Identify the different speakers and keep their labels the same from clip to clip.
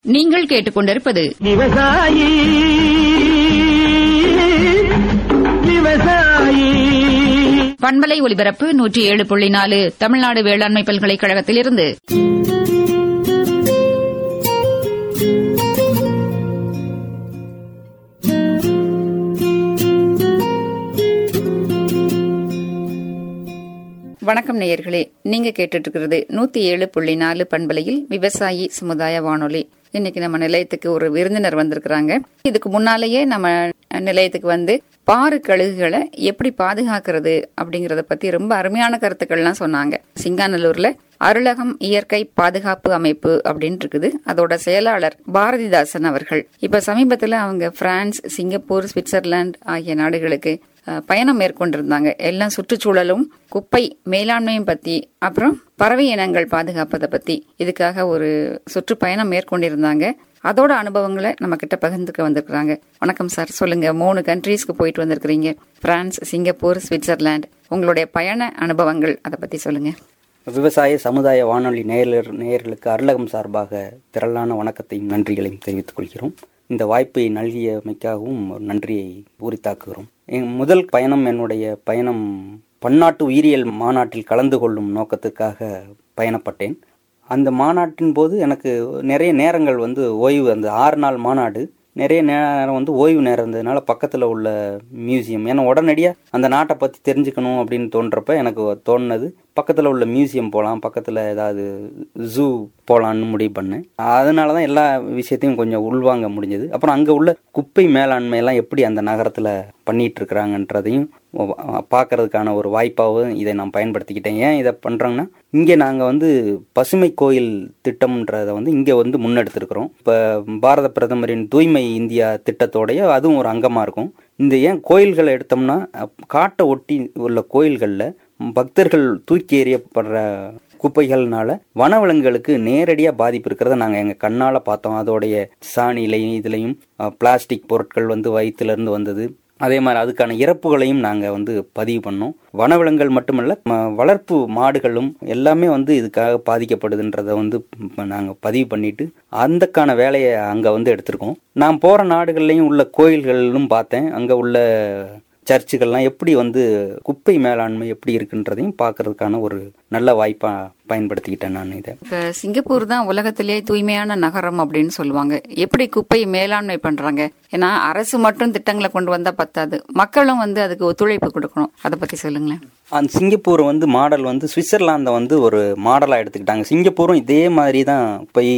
Speaker 1: நீங்கள் கேட்டுக்கொண்டிருப்பது
Speaker 2: விவசாயி விவசாயி
Speaker 1: பண்பலை ஒலிபரப்பு நூற்றி ஏழு புள்ளி நாலு தமிழ்நாடு வேளாண்மை பல்கலைக்கழகத்திலிருந்து வணக்கம் நேயர்களே நீங்க கேட்டுட்டு இருக்கிறது நூத்தி ஏழு புள்ளி நாலு பண்பலையில் விவசாயி சமுதாய வானொலி இன்னைக்கு நம்ம நிலையத்துக்கு ஒரு விருந்தினர் வந்திருக்கிறாங்க இதுக்கு முன்னாலேயே நம்ம நிலையத்துக்கு வந்து பாரு கழுகுகளை எப்படி பாதுகாக்கிறது அப்படிங்கறத பத்தி ரொம்ப அருமையான கருத்துக்கள்லாம் சொன்னாங்க சிங்காநல்லூர்ல அருளகம் இயற்கை பாதுகாப்பு அமைப்பு அப்படின்னு இருக்குது அதோட செயலாளர் பாரதிதாசன் அவர்கள் இப்ப சமீபத்துல அவங்க பிரான்ஸ் சிங்கப்பூர் சுவிட்சர்லாந்து ஆகிய நாடுகளுக்கு அஹ், பயணம் மேற்கொண்டிருந்தாங்க எல்லாம் சுற்றுச்சூழலும் குப்பை மேலாண்மையும் பத்தி அப்புறம் பறவை இனங்கள் பாதுகாப்பதை பத்தி இதுக்காக ஒரு சுற்றுப்பயணம் மேற்கொண்டிருந்தாங்க அதோட அனுபவங்களை நம்ம கிட்ட பகிர்ந்துக்க வந்திருக்கிறாங்க வணக்கம் சார் சொல்லுங்க மூணு கண்ட்ரீஸ்க்கு போயிட்டு வந்திருக்கிறீங்க பிரான்ஸ் சிங்கப்பூர் சுவிட்சர்லாந்து உங்களுடைய பயண அனுபவங்கள் அதை பத்தி சொல்லுங்க
Speaker 3: விவசாய சமுதாய வானொலி நேயர் நேயர்களுக்கு அருளகம் சார்பாக திரளான வணக்கத்தையும் நன்றிகளையும் தெரிவித்துக் கொள்கிறோம் இந்த வாய்ப்பை நல்கியமைக்காகவும் ஒரு நன்றியை பூரித்தாக்குகிறோம் என் முதல் பயணம் என்னுடைய பயணம் பன்னாட்டு உயிரியல் மாநாட்டில் கலந்து கொள்ளும் நோக்கத்துக்காக பயணப்பட்டேன் அந்த மாநாட்டின் போது எனக்கு நிறைய நேரங்கள் வந்து ஓய்வு அந்த ஆறு நாள் மாநாடு நிறைய நேரம் வந்து ஓய்வு நேரம் இருந்ததுனால பக்கத்தில் உள்ள மியூசியம் ஏன்னா உடனடியாக அந்த நாட்டை பற்றி தெரிஞ்சுக்கணும் அப்படின்னு தோன்றப்ப எனக்கு தோணுனது பக்கத்தில் உள்ள மியூசியம் போகலாம் பக்கத்தில் ஏதாவது ஜூ போகலான்னு முடிவு பண்ணேன் அதனால தான் எல்லா விஷயத்தையும் கொஞ்சம் உள்வாங்க முடிஞ்சது அப்புறம் அங்கே உள்ள குப்பை மேலாண்மை எல்லாம் எப்படி அந்த நகரத்தில் பண்ணிட்டு இருக்கிறாங்கன்றதையும் பார்க்கறதுக்கான ஒரு வாய்ப்பாகவும் இதை நான் பயன்படுத்திக்கிட்டேன் ஏன் இதை பண்ணுறோங்கன்னா இங்கே நாங்கள் வந்து பசுமை கோயில் திட்டம்ன்றதை வந்து இங்கே வந்து முன்னெடுத்திருக்கிறோம் இப்போ பாரத பிரதமரின் தூய்மை இந்தியா திட்டத்தோடைய அதுவும் ஒரு அங்கமாக இருக்கும் இந்த ஏன் கோயில்களை எடுத்தோம்னா அப்- காட்டை ஒட்டி உள்ள கோயில்களில் பக்தர்கள் தூக்கி எறியப்படுற குப்பைகள்னால வனவிலங்குகளுக்கு நேரடியாக பாதிப்பு இருக்கிறத நாங்கள் எங்கள் கண்ணால் பார்த்தோம் அதோடைய சாணிலையும் இதுலையும் பிளாஸ்டிக் பொருட்கள் வந்து வயிற்றுலேருந்து வந்தது அதே மாதிரி அதுக்கான இறப்புகளையும் நாங்கள் வந்து பதிவு பண்ணோம் வனவிலங்குகள் மட்டுமல்ல ம- வளர்ப்பு மாடுகளும் எல்லாமே வந்து இதுக்காக பாதிக்கப்படுதுன்றதை வந்து நாங்கள் பதிவு பண்ணிட்டு அந்தக்கான வேலையை அங்கே வந்து எடுத்திருக்கோம் நான் போகிற நாடுகள்லையும் உள்ள கோயில்களிலும் பார்த்தேன் அங்கே உள்ள சர்ச்சுகள்லாம் எப்படி வந்து குப்பை மேலாண்மை எப்படி இருக்குன்றதையும் பார்க்கறதுக்கான ஒரு நல்ல வாய்ப்பாக பயன்படுத்திக்கிட்டேன் நான் இதை
Speaker 1: இப்ப சிங்கப்பூர் தான் உலகத்திலேயே தூய்மையான நகரம் அப்படின்னு சொல்லுவாங்க எப்படி குப்பை மேலாண்மை பண்றாங்க ஏன்னா அரசு மட்டும் திட்டங்களை கொண்டு வந்தா பத்தாது மக்களும் வந்து அதுக்கு ஒத்துழைப்பு கொடுக்கணும் அதை பத்தி சொல்லுங்களேன்
Speaker 3: அந்த சிங்கப்பூர் வந்து மாடல் வந்து சுவிட்சர்லாந்தை வந்து ஒரு மாடலாக எடுத்துக்கிட்டாங்க சிங்கப்பூரும் இதே மாதிரி தான் போய்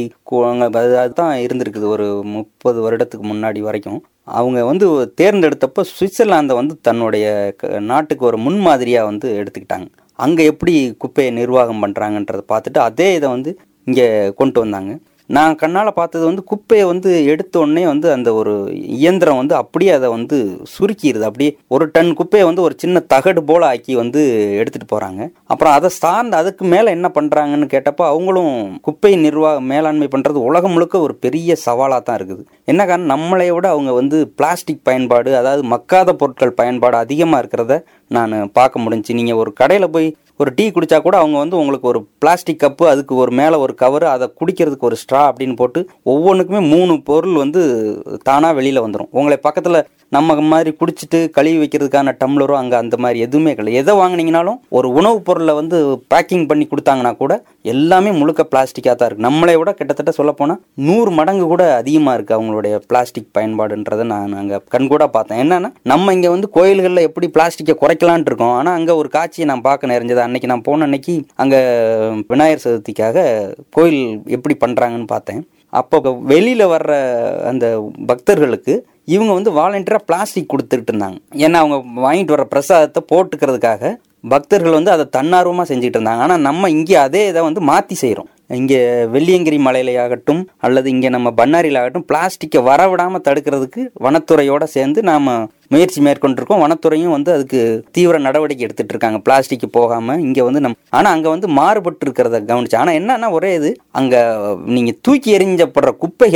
Speaker 3: அதுதான் இருந்திருக்குது ஒரு முப்பது வருடத்துக்கு முன்னாடி வரைக்கும் அவங்க வந்து தேர்ந்தெடுத்தப்போ சுவிட்சர்லாந்தை வந்து தன்னுடைய க- நாட்டுக்கு ஒரு முன்மாதிரியாக வந்து எடுத்துக்கிட்டாங்க அங்கே எப்படி குப்பையை நிர்வாகம் பண்ணுறாங்கன்றதை பார்த்துட்டு அதே இதை வந்து இங்கே கொண்டு வந்தாங்க நான் கண்ணால் பார்த்தது வந்து குப்பையை வந்து எடுத்த உடனே வந்து அந்த ஒரு இயந்திரம் வந்து அப்படியே அதை வந்து சுருக்கிடுது அப்படியே ஒரு டன் குப்பையை வந்து ஒரு சின்ன தகடு போல ஆக்கி வந்து எடுத்துட்டு போறாங்க அப்புறம் அதை சார்ந்து அதுக்கு மேலே என்ன பண்றாங்கன்னு கேட்டப்போ அவங்களும் குப்பை நிர்வாக மேலாண்மை பண்றது உலகம் முழுக்க ஒரு பெரிய சவாலாக தான் இருக்குது என்ன காரணம் நம்மளை விட அவங்க வந்து பிளாஸ்டிக் பயன்பாடு அதாவது மக்காத பொருட்கள் பயன்பாடு அதிகமாக இருக்கிறத நான் பார்க்க முடிஞ்சுச்சு நீங்கள் ஒரு கடையில் போய் ஒரு டீ குடிச்சா கூட அவங்க வந்து உங்களுக்கு ஒரு பிளாஸ்டிக் கப்பு அதுக்கு ஒரு மேலே ஒரு கவர் அதை குடிக்கிறதுக்கு ஒரு ஸ்ட்ரா அப்படின்னு போட்டு ஒவ்வொன்றுக்குமே மூணு பொருள் வந்து தானாக வெளியில் வந்துடும் உங்களை பக்கத்தில் நம்ம மாதிரி குடிச்சிட்டு கழுவி வைக்கிறதுக்கான டம்ளரோ அங்கே அந்த மாதிரி எதுவுமே கிடையாது எதை வாங்குனீங்கனாலும் ஒரு உணவுப் பொருளை வந்து பேக்கிங் பண்ணி கொடுத்தாங்கன்னா கூட எல்லாமே முழுக்க பிளாஸ்டிக்காக தான் இருக்குது நம்மளை விட கிட்டத்தட்ட சொல்லப்போனால் நூறு மடங்கு கூட அதிகமாக இருக்குது அவங்களுடைய பிளாஸ்டிக் பயன்பாடுன்றதை நான் அங்கே கண்கூட பார்த்தேன் என்னன்னா நம்ம இங்கே வந்து கோயில்களில் எப்படி பிளாஸ்டிக்கை குறைக்கலான்ட்டு இருக்கோம் ஆனால் அங்கே ஒரு காட்சியை நான் பார்க்க நிறைஞ்சது அன்னைக்கு நான் போன அன்னைக்கு அங்கே விநாயகர் சதுர்த்திக்காக கோயில் எப்படி பண்ணுறாங்கன்னு பார்த்தேன் அப்போ வெளியில் வர்ற அந்த பக்தர்களுக்கு இவங்க வந்து வாலண்டியராக பிளாஸ்டிக் கொடுத்துட்டு இருந்தாங்க ஏன்னா அவங்க வாங்கிட்டு வர பிரசாதத்தை போட்டுக்கிறதுக்காக பக்தர்கள் வந்து அதை தன்னார்வமாக செஞ்சுட்டு இருந்தாங்க ஆனால் நம்ம இங்கே அதே இதை வந்து மாற்றி செய்கிறோம் இங்கே வெள்ளியங்கிரி மலையிலையாகட்டும் அல்லது இங்கே நம்ம பண்ணாரியில் ஆகட்டும் பிளாஸ்டிக்கை வரவிடாமல் தடுக்கிறதுக்கு வனத்துறையோட சேர்ந்து நாம் முயற்சி மேற்கொண்டிருக்கோம் வனத்துறையும் வந்து அதுக்கு தீவிர நடவடிக்கை எடுத்துட்டு இருக்காங்க பிளாஸ்டிக் போகாமல் இங்கே வந்து நம் ஆனால் அங்கே வந்து மாறுபட்டு இருக்கிறத கவனிச்சு ஆனால் என்னன்னா ஒரே இது அங்கே நீங்கள் தூக்கி எறிஞ்சப்படுற குப்பைகள்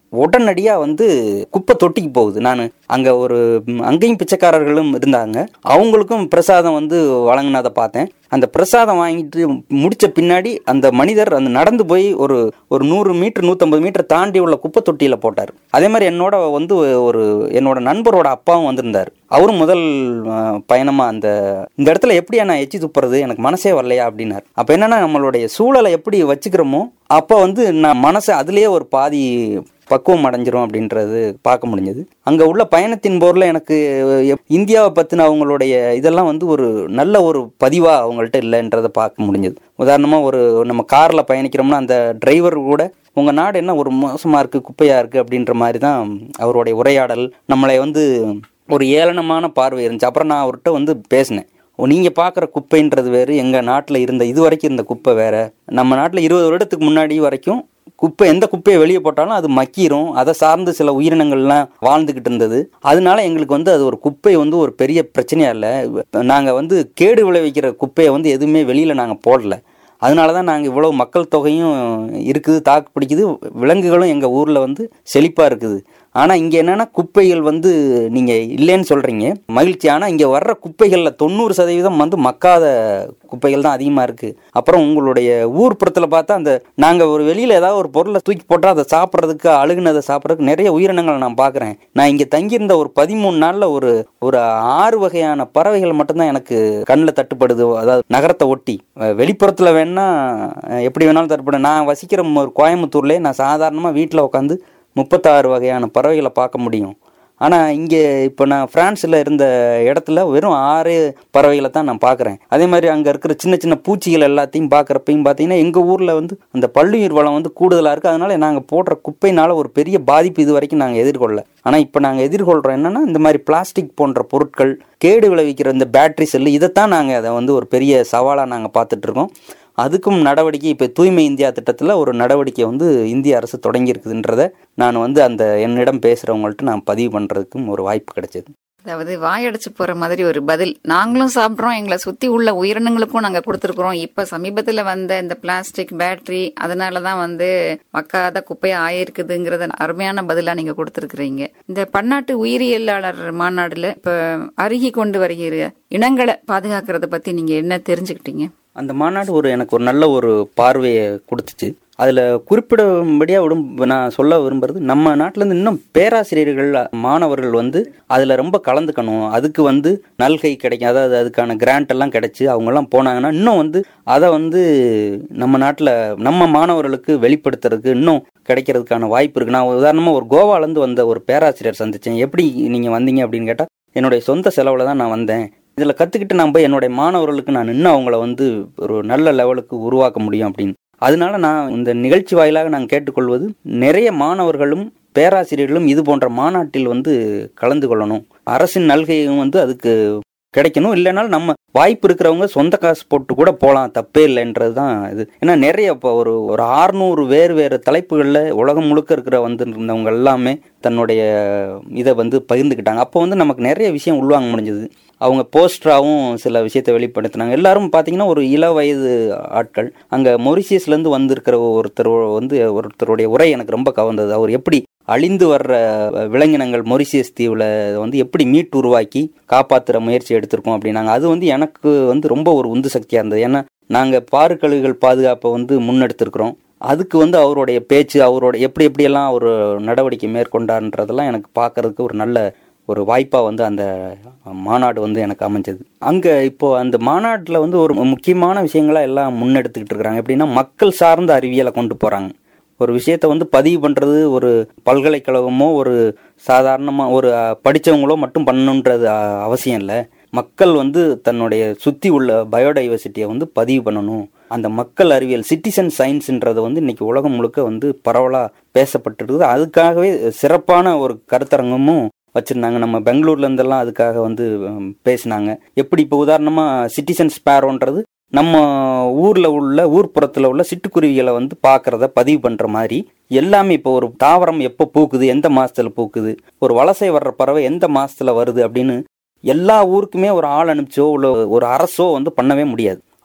Speaker 3: உடனடியா வந்து குப்பை தொட்டிக்கு போகுது நான் அங்க ஒரு ம், அங்கேயும் பிச்சைக்காரர்களும் இருந்தாங்க அவங்களுக்கும் பிரசாதம் வந்து வழங்கினதை பார்த்தேன் அந்த பிரசாதம் வாங்கிட்டு முடிச்ச பின்னாடி அந்த மனிதர் அந்த நடந்து போய் ஒரு ஒரு நூறு மீட்டர் நூற்றம்பது மீட்டர் தாண்டி உள்ள குப்பை தொட்டியில போட்டார் அதே மாதிரி என்னோட வந்து ஒரு என்னோட நண்பரோட அப்பாவும் வந்திருந்தார் அவரும் முதல் அஹ், பயணமா அந்த இந்த இடத்துல எப்படியா நான் எச்சி துப்புறது எனக்கு மனசே வரலையா அப்படின்னார் அப்ப என்னன்னா நம்மளுடைய சூழலை எப்படி வச்சுக்கிறோமோ அப்ப வந்து நான் மனசை அதுலயே ஒரு பாதி பக்குவம் அடைஞ்சிரும் அப்படின்றது பார்க்க முடிஞ்சது அங்க உள்ள பயணத்தின் போர்ல எனக்கு எப்- இந்தியாவை பத்தின அவங்களுடைய இதெல்லாம் வந்து ஒரு நல்ல ஒரு பதிவா அவங்கள்ட்ட இல்லைன்றதை பார்க்க முடிஞ்சது உதாரணமா ஒரு நம்ம கார்ல பயணிக்கிறோம்னா அந்த டிரைவர் கூட உங்க நாடு என்ன ஒரு மோசமா இருக்கு குப்பையா இருக்கு அப்படின்ற மாதிரி தான் அவருடைய உரையாடல் நம்மளை வந்து ஒரு ஏளனமான பார்வை இருந்துச்சு அப்புறம் நான் அவர்கிட்ட வந்து பேசினேன் ஓ, நீங்க பார்க்குற குப்பைன்றது வேறு எங்க நாட்டில் இருந்த இது வரைக்கும் இருந்த குப்பை வேற நம்ம நாட்டில் இருபது வருடத்துக்கு முன்னாடி வரைக்கும் குப்பை எந்த குப்பையை வெளியே போட்டாலும் அது மக்கிரும் அதை சார்ந்து சில உயிரினங்கள்லாம் வாழ்ந்துகிட்டு இருந்தது அதனால எங்களுக்கு வந்து அது ஒரு குப்பை வந்து ஒரு பெரிய பிரச்சனையா இல்லை நாங்கள் வந்து கேடு விளைவிக்கிற குப்பையை வந்து எதுவுமே வெளியில் நாங்கள் போடல அதனால தான் நாங்கள் இவ்வளோ மக்கள் தொகையும் இருக்குது தாக்கு பிடிக்குது விலங்குகளும் எங்கள் ஊரில் வந்து செழிப்பாக இருக்குது ஆனால் இங்கே என்னென்னா குப்பைகள் வந்து நீங்கள் இல்லைன்னு சொல்கிறீங்க மகிழ்ச்சி ஆனால் இங்கே வர்ற குப்பைகளில் தொண்ணூறு சதவீதம் வந்து மக்காத குப்பைகள் தான் அதிகமாக இருக்குது அப்புறம் உங்களுடைய ஊர்ப்புறத்தில் பார்த்தா அந்த நாங்கள் ஒரு வெளியில் ஏதாவது ஒரு பொருளை தூக்கி போட்டால் அதை சாப்பிட்றதுக்கு அழுகுனதை சாப்பிட்றதுக்கு நிறைய உயிரினங்களை நான் பார்க்குறேன் நான் இங்கே தங்கியிருந்த ஒரு பதிமூணு நாளில் ஒரு ஒரு ஆறு வகையான பறவைகள் மட்டும்தான் எனக்கு கண்ணில் தட்டுப்படுது அதாவது நகரத்தை ஒட்டி வெளிப்புறத்தில் வேணா அஹ், எப்படி வேணாலும் தட்டுப்படும் நான் வசிக்கிற ஒரு கோயம்புத்தூர்லேயே நான் சாதாரணமாக வீட்டில் உட்காந்து முப்பத்தாறு வகையான பறவைகளை பார்க்க முடியும் ஆனால் இங்கே இப்போ நான் ஃப்ரான்ஸில் இருந்த இடத்துல வெறும் ஆறு பறவைகளை தான் நான் பார்க்குறேன் அதே மாதிரி அங்கே இருக்கிற சின்ன சின்ன பூச்சிகள் எல்லாத்தையும் பார்க்குறப்பையும் பார்த்தீங்கன்னா எங்கள் ஊரில் வந்து அந்த பல்லுயிர் வளம் வந்து கூடுதலாக இருக்குது அதனால நாங்கள் போடுற குப்பைனால ஒரு பெரிய பாதிப்பு இது வரைக்கும் நாங்கள் எதிர்கொள்ளல ஆனால் இப்போ நாங்கள் எதிர்கொள்கிறோம் என்னன்னா இந்த மாதிரி பிளாஸ்டிக் போன்ற பொருட்கள் கேடு விளைவிக்கிற இந்த பேட்டரி செல்லு இதைத்தான் நாங்கள் அதை வந்து ஒரு பெரிய சவாலாக நாங்கள் பார்த்துட்டு இருக்கோம் அதுக்கும் நடவடிக்கை இப்போ தூய்மை இந்தியா திட்டத்தில் ஒரு நடவடிக்கை வந்து இந்திய அரசு தொடங்கியிருக்குதுன்றத நான் வந்து அந்த என்னிடம் பேசுகிறவங்கள்ட்ட நான் பதிவு பண்ணுறதுக்கும் ஒரு வாய்ப்பு கிடைச்சது
Speaker 1: அதாவது வாயடைச்சு போற மாதிரி ஒரு பதில் நாங்களும் சாப்பிடுறோம் எங்களை சுத்தி உள்ள உயிரினங்களுக்கும் நாங்க கொடுத்துருக்குறோம் இப்ப சமீபத்துல வந்த இந்த பிளாஸ்டிக் பேட்டரி அதனாலதான் வந்து மக்காத குப்பையா ஆயிருக்குதுங்கிறத அருமையான பதிலா நீங்க கொடுத்துருக்கீங்க இந்த பன்னாட்டு உயிரியலாளர் மாநாடுல இப்ப அருகி கொண்டு வருகிற இனங்களை பாதுகாக்கிறத பத்தி நீங்க என்ன தெரிஞ்சுக்கிட்டீங்க
Speaker 3: அந்த மாநாடு ஒரு எனக்கு ஒரு நல்ல ஒரு பார்வையை கொடுத்துச்சு அதில் குறிப்பிடும்படியாக விடும் நான் சொல்ல விரும்புறது நம்ம நாட்டிலேருந்து இன்னும் பேராசிரியர்கள் மாணவர்கள் வந்து அதில் ரொம்ப கலந்துக்கணும் அதுக்கு வந்து நல்கை கிடைக்கும் அதாவது அதுக்கான கிராண்ட் எல்லாம் கிடைச்சி அவங்கெல்லாம் போனாங்கன்னா இன்னும் வந்து அதை வந்து நம்ம நாட்டில் நம்ம மாணவர்களுக்கு வெளிப்படுத்துறதுக்கு இன்னும் கிடைக்கிறதுக்கான வாய்ப்பு இருக்கு நான் உதாரணமாக ஒரு கோவாலேருந்து வந்த ஒரு பேராசிரியர் சந்திச்சேன் எப்படி நீங்கள் வந்தீங்க அப்படின்னு கேட்டால் என்னுடைய சொந்த செலவில் தான் நான் வந்தேன் இதில் கற்றுக்கிட்டு நான் போய் என்னுடைய மாணவர்களுக்கு நான் இன்னும் அவங்கள வந்து ஒரு நல்ல லெவலுக்கு உருவாக்க முடியும் அப்படின்னு அதனால நான் இந்த நிகழ்ச்சி வாயிலாக நான் கேட்டுக்கொள்வது நிறைய மாணவர்களும் பேராசிரியர்களும் இது போன்ற மாநாட்டில் வந்து கலந்து கொள்ளணும் அரசின் நல்கையும் வந்து அதுக்கு கிடைக்கணும் இல்லைனாலும் நம்ம வாய்ப்பு இருக்கிறவங்க சொந்த காசு போட்டு கூட போகலாம் தப்பே இல்லைன்றது தான் இது ஏன்னா நிறைய இப்போ ஒரு ஒரு ஆறுநூறு வேறு வேறு தலைப்புகளில் உலகம் முழுக்க இருக்கிற வந்து இருந்தவங்க எல்லாமே தன்னுடைய இதை வந்து பகிர்ந்துக்கிட்டாங்க அப்போ வந்து நமக்கு நிறைய விஷயம் உள்வாங்க முடிஞ்சது அவங்க போஸ்டராகவும் சில விஷயத்தை வெளிப்படுத்தினாங்க எல்லாரும் பார்த்தீங்கன்னா ஒரு இள வயது ஆட்கள் அங்கே மொரிசியஸ்லேருந்து வந்திருக்கிற ஒருத்தர் வந்து ஒருத்தருடைய உரை எனக்கு ரொம்ப கவர்ந்தது அவர் எப்படி அழிந்து வர்ற விலங்கினங்கள் மொரிசியஸ் தீவில் வந்து எப்படி மீட்டு உருவாக்கி காப்பாற்றுற முயற்சி எடுத்திருக்கோம் அப்படின்னாங்க அது வந்து எனக்கு வந்து ரொம்ப ஒரு உந்து சக்தியாக இருந்தது ஏன்னா நாங்கள் பாருக்கழுகுகள் பாதுகாப்பை வந்து முன்னெடுத்திருக்கிறோம் அதுக்கு வந்து அவருடைய பேச்சு அவரோட எப்படி எப்படியெல்லாம் ஒரு நடவடிக்கை மேற்கொண்டார்ன்றதெல்லாம் எனக்கு பார்க்கறதுக்கு ஒரு நல்ல ஒரு வாய்ப்பாக வந்து அந்த மாநாடு வந்து எனக்கு அமைஞ்சது அங்கே இப்போ அந்த மாநாட்டில் வந்து ஒரு முக்கியமான விஷயங்களா எல்லாம் முன்னெடுத்துக்கிட்டு இருக்கிறாங்க எப்படின்னா மக்கள் சார்ந்த அறிவியலை கொண்டு போகிறாங்க ஒரு விஷயத்தை வந்து பதிவு பண்ணுறது ஒரு பல்கலைக்கழகமோ ஒரு சாதாரணமாக ஒரு படித்தவங்களோ மட்டும் பண்ணணுன்றது அ- அவசியம் இல்லை மக்கள் வந்து தன்னுடைய சுற்றி உள்ள பயோடைவர்சிட்டியை வந்து பதிவு பண்ணணும் அந்த மக்கள் அறிவியல் சிட்டிசன் சயின்ஸ்ன்றதை வந்து இன்னைக்கு உலகம் முழுக்க வந்து பரவலாக பேசப்பட்டிருக்குது அதுக்காகவே சிறப்பான ஒரு கருத்தரங்கமும் வச்சுருந்தாங்க நம்ம பெங்களூர்ல இருந்தெல்லாம் அதுக்காக வந்து உம், பேசினாங்க எப்படி இப்போ உதாரணமாக சிட்டிசன் ஸ்பேரோன்றது நம்ம ஊர்ல உள்ள ஊர்ப்புறத்துல உள்ள சிட்டுக்குருவிகளை வந்து பார்க்கறத பதிவு பண்ற மாதிரி எல்லாமே இப்போ ஒரு தாவரம் எப்போ பூக்குது எந்த மாசத்துல பூக்குது ஒரு வலசை வர்ற பறவை எந்த மாசத்துல வருது அப்படின்னு எல்லா ஊருக்குமே ஒரு ஆள் அனுப்பிச்சோ உள்ள ஒரு அரசோ வந்து பண்ணவே முடியாது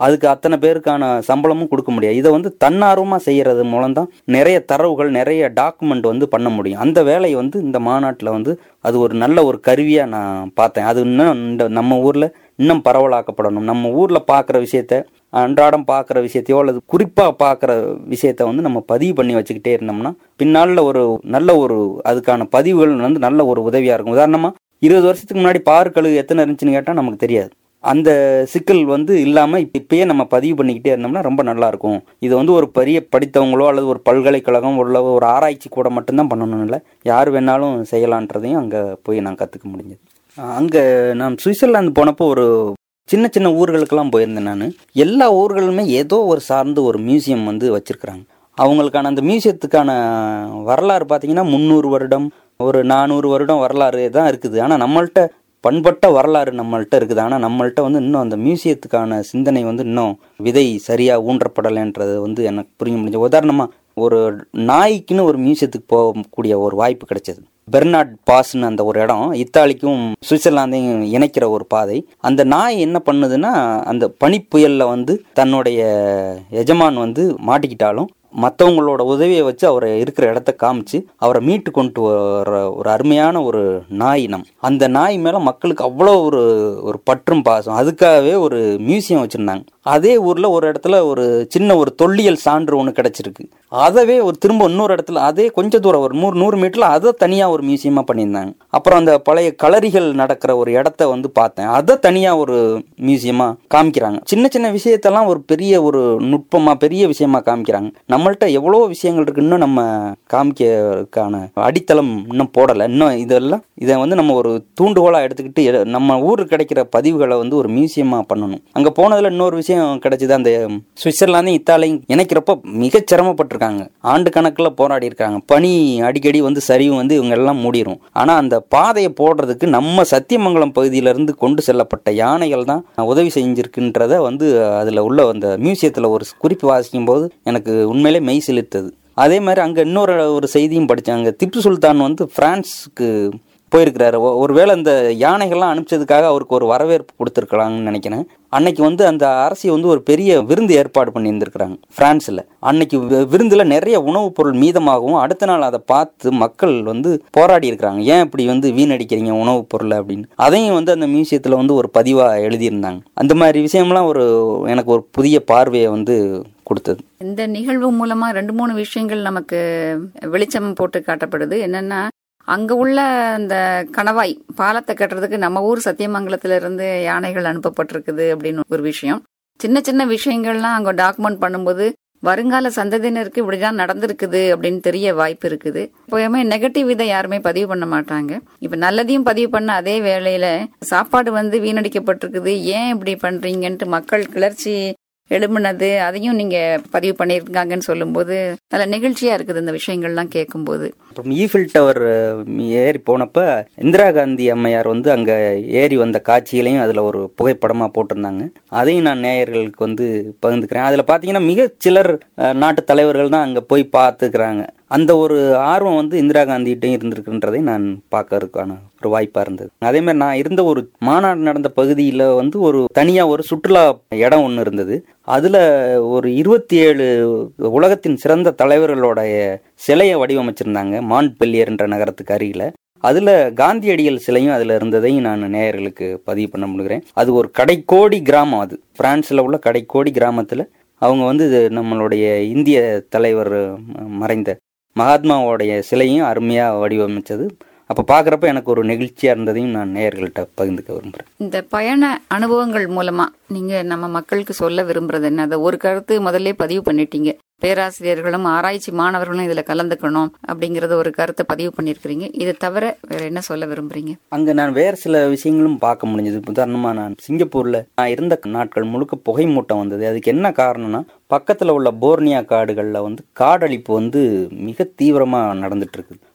Speaker 3: அதுக்கு அத்தனை பேருக்கான சம்பளமும் கொடுக்க முடியாது இதை வந்து தன்னார்வமாக செய்கிறது மூலம் தான் நிறைய தரவுகள் நிறைய டாக்குமெண்ட் வந்து பண்ண முடியும் அந்த வேலையை வந்து இந்த மாநாட்டில் வந்து அது ஒரு நல்ல ஒரு கருவியாக நான் பார்த்தேன் அது இன்னும் இந்த நம்ம ஊரில் இன்னும் பரவலாக்கப்படணும் நம்ம ஊரில் பார்க்குற விஷயத்த அன்றாடம் பார்க்குற விஷயத்தையோ அல்லது குறிப்பாக பார்க்குற விஷயத்த வந்து நம்ம பதிவு பண்ணி வச்சுக்கிட்டே இருந்தோம்னா பின்னாளில் ஒரு நல்ல ஒரு அதுக்கான பதிவுகள் வந்து நல்ல ஒரு உதவியாக இருக்கும் உதாரணமாக இருபது வருஷத்துக்கு முன்னாடி பாருக்கழு எத்தனை இருந்துச்சுன்னு கேட்டால் நமக்கு தெரியாது அந்த சிக்கல் வந்து இல்லாமல் இப்பயே நம்ம பதிவு பண்ணிக்கிட்டே இருந்தோம்னா ரொம்ப நல்லா இருக்கும் இது வந்து ஒரு பெரிய படித்தவங்களோ அல்லது ஒரு பல்கலைக்கழகம் உள்ள ஒரு ஆராய்ச்சி கூட மட்டும்தான் பண்ணணும் இல்லை யார் வேணாலும் செய்யலான்றதையும் அங்கே போய் நான் கற்றுக்க முடிஞ்சது அங்கே நான் சுவிட்சர்லாந்து போனப்போ ஒரு சின்ன சின்ன ஊர்களுக்கெல்லாம் போயிருந்தேன் நான் எல்லா ஊர்களுமே ஏதோ ஒரு சார்ந்து ஒரு மியூசியம் வந்து வச்சுருக்குறாங்க அவங்களுக்கான அந்த மியூசியத்துக்கான வரலாறு பார்த்தீங்கன்னா முந்நூறு வருடம் ஒரு நானூறு வருடம் வரலாறு தான் இருக்குது ஆனால் நம்மள்ட்ட பண்பட்ட வரலாறு நம்மள்ட்ட இருக்குது ஆனால் நம்மள்ட்ட வந்து இன்னும் அந்த மியூசியத்துக்கான சிந்தனை வந்து இன்னும் விதை சரியாக ஊன்றப்படலைன்றது வந்து எனக்கு புரிய முடிஞ்சு உதாரணமாக ஒரு நாய்க்குன்னு ஒரு மியூசியத்துக்கு போகக்கூடிய ஒரு வாய்ப்பு கிடைச்சது பெர்னாட் பாஸ்னு அந்த ஒரு இடம் இத்தாலிக்கும் சுவிட்சர்லாந்தையும் இணைக்கிற ஒரு பாதை அந்த நாய் என்ன பண்ணுதுன்னா அந்த பனிப்புயலில் வந்து தன்னுடைய எஜமான் வந்து மாட்டிக்கிட்டாலும் மற்றவங்களோட உதவியை வச்சு அவரை இருக்கிற இடத்த காமிச்சு அவரை மீட்டு கொண்டு வர ஒரு அருமையான ஒரு நாய் இனம் அந்த நாய் மேலே மக்களுக்கு அவ்வளோ ஒரு ஒரு பற்றும் பாசம் அதுக்காகவே ஒரு மியூசியம் வச்சுருந்தாங்க அதே ஊரில் ஒரு இடத்துல ஒரு சின்ன ஒரு தொல்லியல் சான்று ஒன்று கிடச்சிருக்கு அதவே ஒரு திரும்ப இன்னொரு இடத்துல அதே கொஞ்சம் தூரம் ஒரு நூறு நூறு மீட்டரில் அதை தனியாக ஒரு மியூசியமாக பண்ணியிருந்தாங்க அப்புறம் அந்த பழைய களரிகள் நடக்கிற ஒரு இடத்த வந்து பார்த்தேன் அதை தனியாக ஒரு மியூசியமாக காமிக்கிறாங்க சின்ன சின்ன விஷயத்தெல்லாம் ஒரு பெரிய ஒரு நுட்பமாக பெரிய விஷயமா காமிக்கிறாங்க நம்மள்ட்ட எவ்வளோ விஷயங்கள் இருக்கு இன்னும் நம்ம காமிக்கிறதுக்கான அடித்தளம் இன்னும் போடலை இன்னும் இதெல்லாம் இதை வந்து நம்ம ஒரு தூண்டுகோலாக எடுத்துக்கிட்டு எ- நம்ம ஊருக்கு கிடைக்கிற பதிவுகளை வந்து ஒரு மியூசியமாக பண்ணணும் அங்கே போனதில் இன்னொரு விஷயம் கிடைச்சது அந்த சுவிட்சர்லாந்தையும் இத்தாலியும் இணைக்கிறப்போ மிக சிரமப்பட்டிருக்காங்க ஆண்டு கணக்கில் போராடி இருக்காங்க பனி அடிக்கடி வந்து சரிவு வந்து இவங்க எல்லாம் மூடிரும் ஆனால் அந்த பாதையை போடுறதுக்கு நம்ம சத்தியமங்கலம் பகுதியிலிருந்து கொண்டு செல்லப்பட்ட யானைகள் தான் உதவி செஞ்சிருக்குன்றத வந்து அதில் உள்ள அந்த மியூசியத்தில் ஒரு குறிப்பு வாசிக்கும் போது எனக்கு உண்மையிலே மெய் சிலிர்த்தது அதே மாதிரி அங்கே இன்னொரு ஒரு செய்தியும் படித்தாங்க திப்பு சுல்தான் வந்து பிரான்ஸுக்கு போயிருக்கிறாரு ஒ- ஒருவேளை இந்த யானைகள்லாம் அனுப்பிச்சதுக்காக அவருக்கு ஒரு வரவேற்பு கொடுத்துருக்கலாம்னு நினைக்கிறேன் அன்னைக்கு வந்து அந்த அரசி வந்து ஒரு பெரிய விருந்து ஏற்பாடு பண்ணியிருந்திருக்கிறாங்க பிரான்ஸில் அன்னைக்கு வி- விருந்துல நிறைய உணவுப் பொருள் மீதமாகவும் அடுத்த நாள் அதை பார்த்து மக்கள் வந்து போராடி இருக்கிறாங்க ஏன் இப்படி வந்து வீணடிக்கிறீங்க உணவுப் பொருளை அப்படின்னு அதையும் வந்து அந்த மியூசியத்தில் வந்து ஒரு பதிவாக எழுதியிருந்தாங்க அந்த மாதிரி விஷயம்லாம் ஒரு எனக்கு ஒரு புதிய பார்வையை வந்து கொடுத்தது
Speaker 1: இந்த நிகழ்வு மூலமா ரெண்டு மூணு விஷயங்கள் நமக்கு வெளிச்சம் போட்டு காட்டப்படுது என்னன்னா அங்க உள்ள அந்த கணவாய் பாலத்தை கட்டுறதுக்கு நம்ம ஊர் சத்தியமங்கலத்துல இருந்து யானைகள் அனுப்பப்பட்டிருக்குது அப்படின்னு ஒரு விஷயம் சின்ன சின்ன விஷயங்கள்லாம் அங்க டாக்குமெண்ட் பண்ணும்போது வருங்கால சந்ததியினருக்கு இப்படிதான் நடந்திருக்குது அப்படின்னு தெரிய வாய்ப்பு இருக்குது எப்போயுமே நெகட்டிவ் இதை யாருமே பதிவு பண்ண மாட்டாங்க இப்ப நல்லதையும் பதிவு பண்ண அதே வேளையில சாப்பாடு வந்து வீணடிக்கப்பட்டிருக்குது ஏன் இப்படி பண்றீங்கன்ட்டு மக்கள் கிளர்ச்சி எழும்புனது அதையும் நீங்க பதிவு பண்ணியிருக்காங்கன்னு சொல்லும்போது நல்ல நிகழ்ச்சியா இருக்குது இந்த விஷயங்கள்லாம் கேட்கும்போது
Speaker 3: அப்புறம் ஈஃபில் டவர் அஹ், ஏறி போனப்ப இந்திரா காந்தி அம்மையார் வந்து அங்கே ஏறி வந்த காட்சிகளையும் அதில் ஒரு புகைப்படமாக போட்டிருந்தாங்க அதையும் நான் நேயர்களுக்கு வந்து பகிர்ந்துக்கிறேன் அதில் பார்த்தீங்கன்னா மிக சிலர் அஹ், நாட்டு தலைவர்கள் தான் அங்கே போய் பார்த்துக்கிறாங்க அந்த ஒரு ஆர்வம் வந்து இந்திரா காந்திகிட்டையும் இருந்திருக்குன்றதை நான் பார்க்கறதுக்கான ஒரு வாய்ப்பாக இருந்தது அதே மாதிரி நான் இருந்த ஒரு மாநாடு நடந்த பகுதியில் வந்து ஒரு தனியாக ஒரு சுற்றுலா இடம் ஒன்று இருந்தது அதில் ஒரு இருபத்தி ஏழு உலகத்தின் சிறந்த தலைவர்களுடைய சிலையை வடிவமைச்சிருந்தாங்க மான்ட்பெல்லியர் என்ற நகரத்துக்கு அருகில் அதில் காந்தியடிகள் சிலையும் அதில் இருந்ததையும் நான் நேயர்களுக்கு பதிவு பண்ண முடிகிறேன் அது ஒரு கடைக்கோடி கிராமம் அது பிரான்ஸில் உள்ள கடைக்கோடி கிராமத்தில் அவங்க வந்து இது நம்மளுடைய இந்திய தலைவர் ம- மறைந்த மகாத்மாவோடைய சிலையும் அருமையாக வடிவமைச்சது அப்போ பார்க்குறப்ப எனக்கு ஒரு நெகிழ்ச்சியாக இருந்ததையும் நான் நேயர்கள்ட்ட பகிர்ந்துக்க விரும்புகிறேன்
Speaker 1: இந்த பயண அனுபவங்கள் மூலமா நீங்க நம்ம மக்களுக்கு சொல்ல விரும்புறது என்ன அதை ஒரு கருத்து முதல்ல பதிவு பண்ணிட்டீங்க பேராசிரியர்களும் ஆராய்ச்சி மாணவர்களும் இதுல கலந்துக்கணும் அப்படிங்கறத ஒரு கருத்தை பதிவு பண்ணிருக்கிறீங்க இது தவிர வேற என்ன சொல்ல விரும்புறீங்க
Speaker 3: அங்கே நான் வேறு சில விஷயங்களும் பார்க்க முடிஞ்சது உதாரணமாக நான் சிங்கப்பூரில் நான் இருந்த நாட்கள் முழுக்க புகை மூட்டம் வந்தது அதுக்கு என்ன காரணம்னா பக்கத்தில் உள்ள போர்னியா காடுகளில் வந்து காடழிப்பு வந்து மிக தீவிரமாக நடந்துட்டு இருக்குது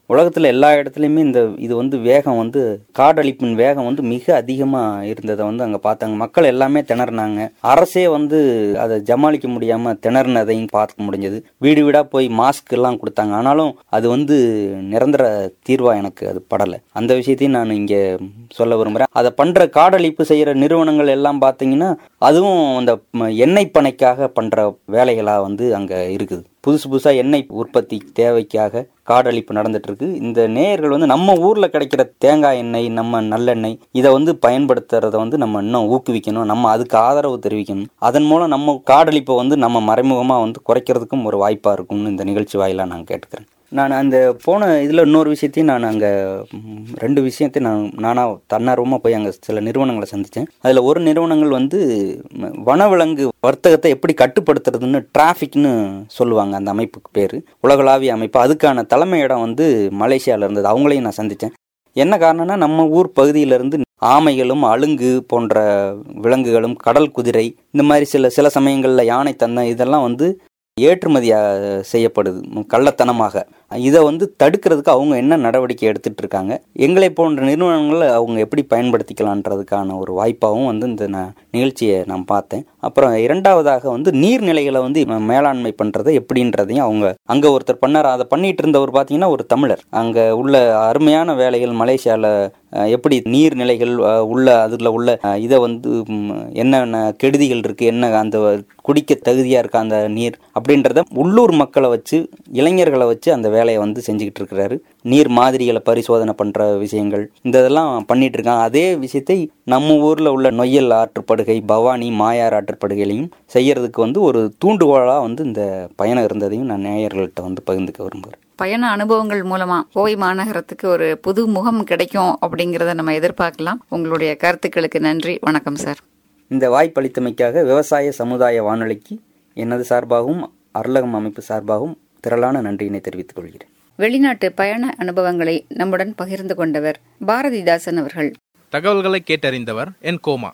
Speaker 3: உலகத்தில் எல்லா இடத்துலையுமே இந்த இது வந்து வேகம் வந்து காடழிப்பின் வேகம் வந்து மிக அதிகமாக இருந்ததை வந்து அங்கே பார்த்தாங்க மக்கள் எல்லாமே திணறினாங்க அரசே வந்து அதை ஜமாளிக்க முடியாமல் திணறினதையும் பார்க்க முடிஞ்சது வீடு வீடாக போய் மாஸ்க் எல்லாம் கொடுத்தாங்க ஆனாலும் அது வந்து நிரந்தர தீர்வா எனக்கு அது படலை அந்த விஷயத்தையும் நான் இங்கே சொல்ல விரும்புகிறேன் அதை பண்ணுற காடழிப்பு செய்கிற நிறுவனங்கள் எல்லாம் பார்த்தீங்கன்னா அதுவும் அந்த ம- எண்ணெய் பனைக்காக பண்ணுற வேலைகளாக வந்து அங்கே இருக்குது புதுசு புதுசாக எண்ணெய் உற்பத்தி தேவைக்காக காடழிப்பு நடந்துட்டு இருக்கு இந்த நேயர்கள் வந்து நம்ம ஊரில் கிடைக்கிற தேங்காய் எண்ணெய் நம்ம நல்லெண்ணெய் இதை வந்து பயன்படுத்துறத வந்து நம்ம இன்னும் ஊக்குவிக்கணும் நம்ம அதுக்கு ஆதரவு தெரிவிக்கணும் அதன் மூலம் நம்ம காடழிப்பை வந்து நம்ம மறைமுகமாக வந்து குறைக்கிறதுக்கும் ஒரு வாய்ப்பாக இருக்கும்னு இந்த நிகழ்ச்சி வாயிலாக நான் கேட்டுக்கிறேன் நான் அந்த போன இதில் இன்னொரு விஷயத்தையும் நான் அங்கே ரெண்டு விஷயத்தையும் நான் நானாக தன்னார்வமாக போய் அங்கே சில நிறுவனங்களை சந்தித்தேன் அதில் ஒரு நிறுவனங்கள் வந்து ம், வனவிலங்கு வர்த்தகத்தை எப்படி கட்டுப்படுத்துறதுன்னு டிராஃபிக்னு சொல்லுவாங்க அந்த அமைப்புக்கு பேர் உலகளாவிய அமைப்பு அதுக்கான தலைமை இடம் வந்து மலேசியாவில் இருந்தது அவங்களையும் நான் சந்தித்தேன் என்ன காரணம்னா நம்ம ஊர் பகுதியிலிருந்து ஆமைகளும் அலுங்கு போன்ற விலங்குகளும் கடல் குதிரை இந்த மாதிரி சில சில சமயங்களில் யானை தந்தை இதெல்லாம் வந்து ஏற்றுமதியா செய்யப்படுது ம், கள்ளத்தனமாக இதை வந்து தடுக்கிறதுக்கு அவங்க என்ன நடவடிக்கை எடுத்துட்டு இருக்காங்க எங்களை போன்ற நிறுவனங்களை அவங்க எப்படி பயன்படுத்திக்கலான்றதுக்கான ஒரு வாய்ப்பாகவும் வந்து இந்த ந- நிகழ்ச்சியை நான் பார்த்தேன் அப்புறம் இரண்டாவதாக வந்து நீர்நிலைகளை வந்து ம- மேலாண்மை பண்றது எப்படின்றதையும் அவங்க அங்க ஒருத்தர் பண்ணார் அதை பண்ணிட்டு இருந்தவர் பார்த்தீங்கன்னா ஒரு தமிழர் அங்க உள்ள அருமையான வேலைகள் மலேசியால அஹ், எப்படி நீர்நிலைகள் அஹ், உள்ள அதில் உள்ள அஹ், இதை வந்து ம், என்னென்ன கெடுதிகள் இருக்கு என்ன அந்த குடிக்க தகுதியா இருக்கா அந்த நீர் அப்படின்றத உள்ளூர் மக்களை வச்சு இளைஞர்களை வச்சு அந்த வேலையை வந்து செஞ்சுக்கிட்டு இருக்கிறாரு நீர் மாதிரிகளை பரிசோதனை பண்ற விஷயங்கள் இந்த இதெல்லாம் பண்ணிட்டு இருக்காங்க அதே விஷயத்தை நம்ம ஊர்ல உள்ள நொய்யல் ஆற்றுப்படுகை பவானி மாயார் ஆற்றுப்படுகையிலையும் செய்யறதுக்கு வந்து ஒரு தூண்டுகோலா வந்து இந்த பயணம் இருந்ததையும் நான் நேயர்கள்ட்ட வந்து பகிர்ந்துக்க விரும்புகிறேன்
Speaker 1: பயண அனுபவங்கள் மூலமா கோவை மாநகரத்துக்கு ஒரு புது முகம் கிடைக்கும் அப்படிங்கறத நம்ம எதிர்பார்க்கலாம் உங்களுடைய கருத்துக்களுக்கு நன்றி வணக்கம் சார்
Speaker 3: இந்த வாய்ப்பளித்தமைக்காக விவசாய சமுதாய வானொலிக்கு எனது சார்பாகவும் அருளகம் அமைப்பு சார்பாகவும் திரளான நன்றியினை தெரிவித்துக் கொள்கிறேன்
Speaker 1: வெளிநாட்டு பயண அனுபவங்களை நம்முடன் பகிர்ந்து கொண்டவர் பாரதிதாசன் அவர்கள்
Speaker 2: தகவல்களை கேட்டறிந்தவர் என் கோமா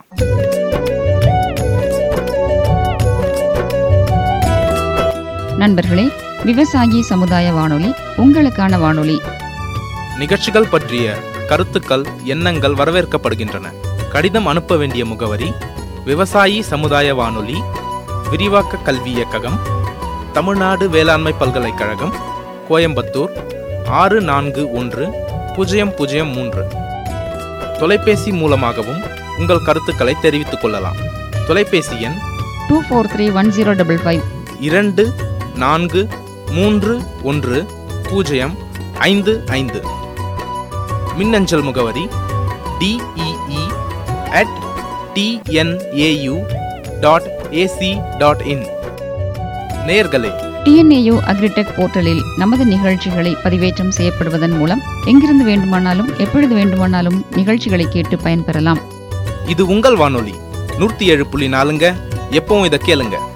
Speaker 1: நண்பர்களே விவசாயி சமுதாய வானொலி உங்களுக்கான வானொலி
Speaker 2: நிகழ்ச்சிகள் பற்றிய கருத்துக்கள் எண்ணங்கள் வரவேற்கப்படுகின்றன கடிதம் அனுப்ப வேண்டிய முகவரி விவசாயி சமுதாய வானொலி விரிவாக்க கல்வி இயக்ககம் தமிழ்நாடு வேளாண்மை பல்கலைக்கழகம் கோயம்புத்தூர் ஆறு நான்கு ஒன்று பூஜ்ஜியம் பூஜ்ஜியம் மூன்று தொலைபேசி மூலமாகவும் உங்கள் கருத்துக்களை தெரிவித்துக் கொள்ளலாம் தொலைபேசி எண்
Speaker 1: two four three one zero double five
Speaker 2: இரண்டு நான்கு மூன்று ஒன்று பூஜ்ஜியம் ஐந்து ஐந்து மின்னஞ்சல் முகவரி D E E at T N A U dot A C dot in நேர்களே
Speaker 1: டிஎன்ஏயு அக்ரிடெக் போர்ட்டலில் நமது நிகழ்ச்சிகளை பதிவேற்றம் செய்யப்படுவதன் மூலம் எங்கிருந்து வேண்டுமானாலும் எப்பொழுது வேண்டுமானாலும் நிகழ்ச்சிகளை கேட்டு பயன்பெறலாம்
Speaker 2: இது உங்கள் வானொலி நூற்றி ஏழு புள்ளி நாலுங்க எப்பவும் இதை கேளுங்க